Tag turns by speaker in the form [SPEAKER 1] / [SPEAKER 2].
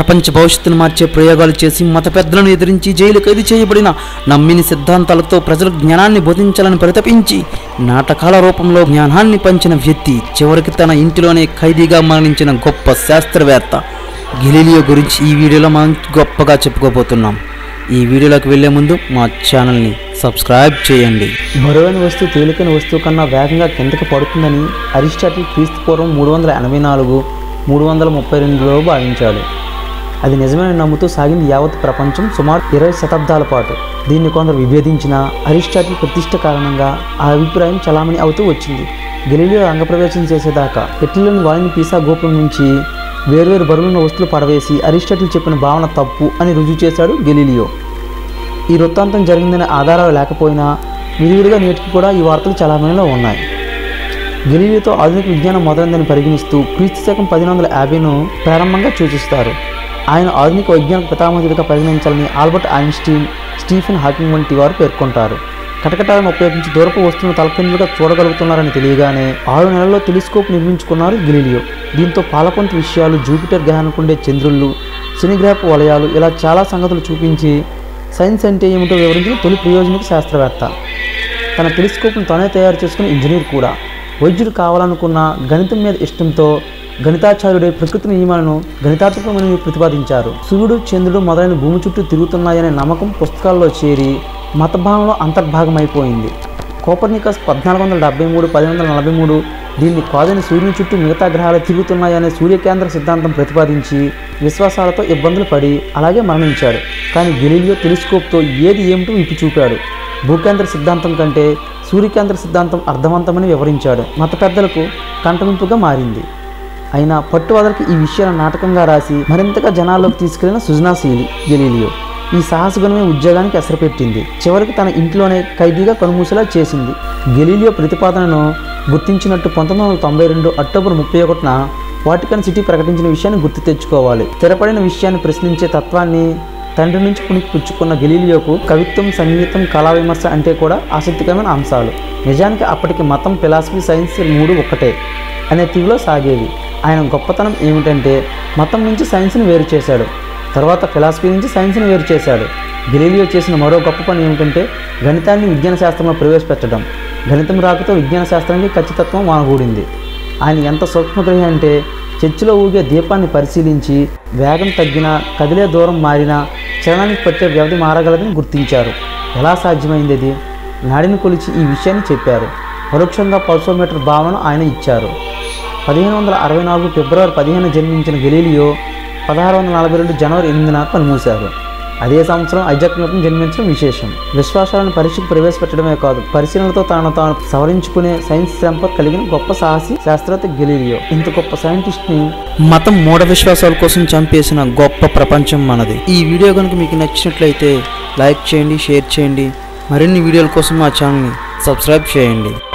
[SPEAKER 1] ప్రపంచ భవిష్యత్తును మార్చే ప్రయోగాలు చేసి మత పెద్దలను ఎదిరించి జైలు ఖైదు చేయబడిన నమ్మిని సిద్ధాంతాలతో ప్రజలకు జ్ఞానాన్ని బోధించాలని పరితపించి నాటకాల రూపంలో జ్ఞానాన్ని పంచిన వ్యక్తి చివరికి తన ఇంటిలోనే ఖైదీగా మరణించిన గొప్ప శాస్త్రవేత్త గెలీలియో గురించి ఈ వీడియోలో మనం గొప్పగా చెప్పుకోబోతున్నాం ఈ వీడియోలోకి వెళ్లే ముందు మా ఛానల్ని సబ్స్క్రైబ్ చేయండి బరువైన వస్తువు తేలికైన వస్తువు కన్నా వేగంగా కిందకి పడుతుందని అరిస్టాటిల్ క్రీస్తు పూర్వం మూడు వందల ఎనభై నాలుగు మూడు వందల ముప్పై రెండులో భావించాడు అది నిజమని నమ్ముతూ సాగింది యావత్ ప్రపంచం సుమారు ఇరవై శతాబ్దాల పాటు దీన్ని కొందరు విభేదించిన అరిస్టాటిల్ ప్రతిష్ట కారణంగా ఆ అభిప్రాయం చలామణి అవుతూ వచ్చింది గెలీలియో రంగప్రవేశం చేసేదాకా ఇటలీలోని వాలిని పీసా గోపురం నుంచి వేర్వేరు బరువున్న వస్తువులు పడవేసి అరిస్టాటిల్ చెప్పిన భావన తప్పు అని రుజువు చేశాడు గెలీలియో ఈ వృత్తాంతం జరిగిందనే ఆధారాలు లేకపోయినా విరివిడిగా నేటికి కూడా ఈ వార్తలు చలామణిలో ఉన్నాయి గెలీలియోతో ఆధునిక విజ్ఞానం మొదలైందని పరిగణిస్తూ క్రీస్తు శకం పదిహేను వందల యాభైను ప్రారంభంగా సూచిస్తారు ఆయన ఆధునిక వైజ్ఞానిక పితామహుడిగా పరిగణించాలని ఆల్బర్ట్ ఐన్స్టీన్ స్టీఫెన్ హాకింగ్ వంటి వారు పేర్కొంటారు కటకటాలను ఉపయోగించి దూరపు వస్తువును తలకిందులుగా చూడగలుగుతున్నారని తెలియగానే ఆరు నెలల్లో టెలిస్కోప్ నిర్మించుకున్నారు గెలీలియో దీంతో పాలపంతి విషయాలు జూపిటర్ గ్రహానికి ఉండే చంద్రుళ్ళు శనిగ్రహపు వలయాలు ఇలా చాలా సంగతులు చూపించి సైన్స్ అంటే ఏమిటో వివరించిన తొలి ప్రయోజనక శాస్త్రవేత్త తన టెలిస్కోప్ను తానే తయారు చేసుకున్న ఇంజనీర్ కూడా వైద్యుడు కావాలనుకున్న గణితం మీద ఇష్టంతో గణితాచార్యుడే ప్రకృతి నియమాలను గణితాత్మకమని ప్రతిపాదించారు సూర్యుడు చంద్రుడు మొదలైన భూమి చుట్టూ తిరుగుతున్నాయనే నమ్మకం పుస్తకాల్లో చేరి మతభావంలో అంతర్భాగమైపోయింది కోపర్నికస్ పద్నాలుగు వందల డెబ్బై మూడు పదిహేను వందల నలభై మూడు దీన్ని కాదని సూర్యుని చుట్టూ మిగతా గ్రహాలు తిరుగుతున్నాయనే సూర్యకేంద్ర సిద్ధాంతం ప్రతిపాదించి విశ్వాసాలతో ఇబ్బందులు పడి అలాగే మరణించాడు కానీ గెలీలియో టెలిస్కోప్తో ఏది ఏమిటో విప్పి చూపాడు భూకేంద్ర సిద్ధాంతం కంటే సూర్యకేంద్ర సిద్ధాంతం అర్థవంతమని వివరించాడు మత పెద్దలకు కంటమింపుగా మారింది అయినా పట్టు వదలకి ఈ విషయాలను నాటకంగా రాసి మరింతగా జనాల్లోకి తీసుకెళ్లిన సృజనాశీలి గెలీలియో ఈ సాహసగుణమే ఉద్యోగానికి ఎసరపెట్టింది చివరికి తన ఇంట్లోనే ఖైదీగా కనుమూసేలా చేసింది గెలీలియో ప్రతిపాదనను గుర్తించినట్టు పంతొమ్మిది వందల తొంభై రెండు అక్టోబర్ ముప్పై ఒకటిన వాటికన్ సిటీ ప్రకటించిన విషయాన్ని గుర్తు తెచ్చుకోవాలి స్థిరపడిన విషయాన్ని ప్రశ్నించే తత్వాన్ని తండ్రి నుంచి పుణికి పుచ్చుకున్న గెలీలియోకు కవిత్వం సంగీతం కళా విమర్శ అంటే కూడా ఆసక్తికరమైన అంశాలు నిజానికి అప్పటికి మతం ఫిలాసఫీ సైన్స్ మూడు ఒక్కటే అనే తీరులో సాగేవి ఆయన గొప్పతనం ఏమిటంటే మతం నుంచి సైన్స్ని వేరు చేశాడు తర్వాత ఫిలాసఫీ నుంచి సైన్స్ని వేరు చేశాడు గెలీలియో చేసిన మరో గొప్ప పని ఏమిటంటే గణితాన్ని విజ్ఞాన శాస్త్రంలో ప్రవేశపెట్టడం గణితం రాకతో విజ్ఞాన శాస్త్రానికి ఖచ్చితత్వం వానగూడింది ఆయన ఎంత సూక్ష్మగ్రహి అంటే చర్చిలో ఊగే దీపాన్ని పరిశీలించి వేగం తగ్గినా కదిలే దూరం మారినా చలనానికి పట్టే వ్యవధి మారగలదని గుర్తించారు ఎలా సాధ్యమైంది అది నాడిని కొలిచి ఈ విషయాన్ని చెప్పారు పరోక్షంగా పల్సోమీటర్ భావన ఆయన ఇచ్చారు పదిహేను వందల అరవై నాలుగు ఫిబ్రవరి పదిహేను జన్మించిన గెలీలియో పదహారు వందల నలభై రెండు జనవరి ఎనిమిదిన కనుమూశారు అదే సంవత్సరం ఐజాక్ న్యూటన్ జన్మించడం విశేషం విశ్వాసాలను పరీక్షకు ప్రవేశపెట్టడమే కాదు పరిశీలనలతో తాను తాను సవరించుకునే సైన్స్ సంపత్ కలిగిన గొప్ప సాహసి శాస్త్రవేత్త గెలీలియో ఇంత గొప్ప సైంటిస్ట్ని మతం మూఢ విశ్వాసాల కోసం చంపేసిన గొప్ప ప్రపంచం మనది ఈ వీడియో కనుక మీకు నచ్చినట్లయితే లైక్ చేయండి షేర్ చేయండి మరిన్ని వీడియోల కోసం మా ఛానల్ని సబ్స్క్రైబ్ చేయండి